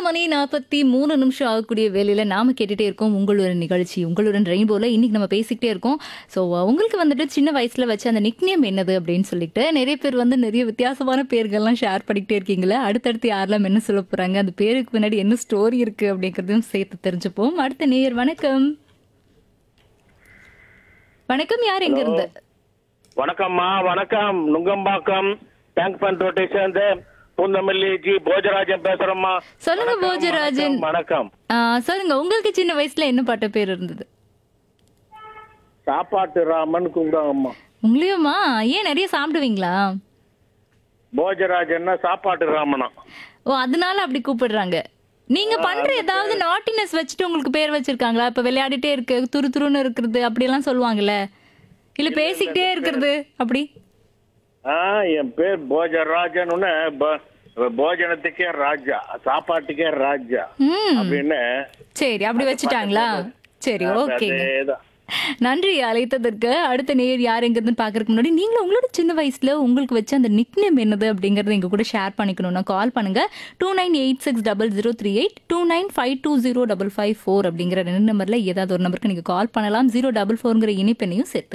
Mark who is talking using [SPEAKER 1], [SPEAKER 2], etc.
[SPEAKER 1] மணி நாற்பத்தி மூணு நிமிஷம் ஆகக்கூடிய வேலையில நாம கேட்டுட்டே இருக்கோம் உங்களுடன் நிகழ்ச்சி உங்களுடன் ரெயின்போல இன்னைக்கு நம்ம பேசிக்கிட்டே இருக்கோம் ஸோ உங்களுக்கு வந்துட்டு சின்ன வயசுல வச்ச அந்த நிக்னியம் என்னது அப்படின்னு சொல்லிட்டு நிறைய பேர் வந்து நிறைய வித்தியாசமான பேர்கள்லாம் ஷேர் பண்ணிக்கிட்டே இருக்கீங்களே அடுத்தடுத்து யாரெல்லாம் என்ன சொல்ல போறாங்க அந்த பேருக்கு பின்னாடி என்ன ஸ்டோரி இருக்கு அப்படிங்கிறதையும் சேர்த்து தெரிஞ்சுப்போம் அடுத்த நேயர் வணக்கம் வணக்கம் யார் எங்க இருந்து
[SPEAKER 2] வணக்கம்மா வணக்கம் நுங்கம்பாக்கம் டேங்க் பண்ட் ரோட்டை சேர்ந்த பூந்தமல்லி ஜி போஜராஜன் பேசுறேம்மா
[SPEAKER 1] சொல்லுங்க
[SPEAKER 2] வணக்கம்,
[SPEAKER 1] போஜராஜன்
[SPEAKER 2] வணக்கம், வணக்கம்
[SPEAKER 1] ஆ, சொல்லுங்க உங்களுக்கு சின்ன வயசுல என்ன பாட்ட பேர் இருந்தது
[SPEAKER 2] சாப்பாட்டு ராமன் கும்பிடுவாங்கம்மா
[SPEAKER 1] உங்களையுமா ஏன் நிறைய சாப்பிடுவீங்களா
[SPEAKER 2] போஜராஜன்னா சாப்பாட்டு ராமனா
[SPEAKER 1] ஓ அதனால அப்படி கூப்பிடுறாங்க நீங்க பண்ற ஏதாவது நாட்டினஸ் வச்சுட்டு உங்களுக்கு பேர் வச்சிருக்காங்களா இப்ப விளையாடிட்டே இருக்கு துரு துருன்னு இருக்கிறது அப்படியெல்லாம் சொல்லுவாங்கல்ல இல்ல பேசிக்கிட்டே இருக்கிறது அப்படி
[SPEAKER 2] ஆ என் பேர் போஜராஜன் போஜனத்துக்கே ராஜா சாப்பாட்டுக்கே ராஜா
[SPEAKER 1] ம்
[SPEAKER 2] அப்படின்னு
[SPEAKER 1] சரி அப்படி வச்சுட்டாங்களா சரி ஓகேங்க
[SPEAKER 2] அதேதான்.
[SPEAKER 1] நன்றி அழைத்ததற்கு அடுத்த நேர் யார் எங்கிறதுன்னு பார்க்கறதுக்கு முன்னாடி நீங்களும் உங்களோட சின்ன வயசுல உங்களுக்கு வச்ச அந்த நிக்னேம் என்னது அப்படிங்கறத எங்க கூட ஷேர் பண்ணிக்கணும்னா கால் பண்ணுங்க two nine eight six double zero three eight two nine five two zero double five four அப்படிங்கிற ரெண்டு நம்பர்ல ஏதாவது ஒரு நம்பருக்கு நீங்க கால் பண்ணலாம் ஜீரோ டபுள் ஃபோருங்கிற இனிப்பெண்ணையும் சேர்த்து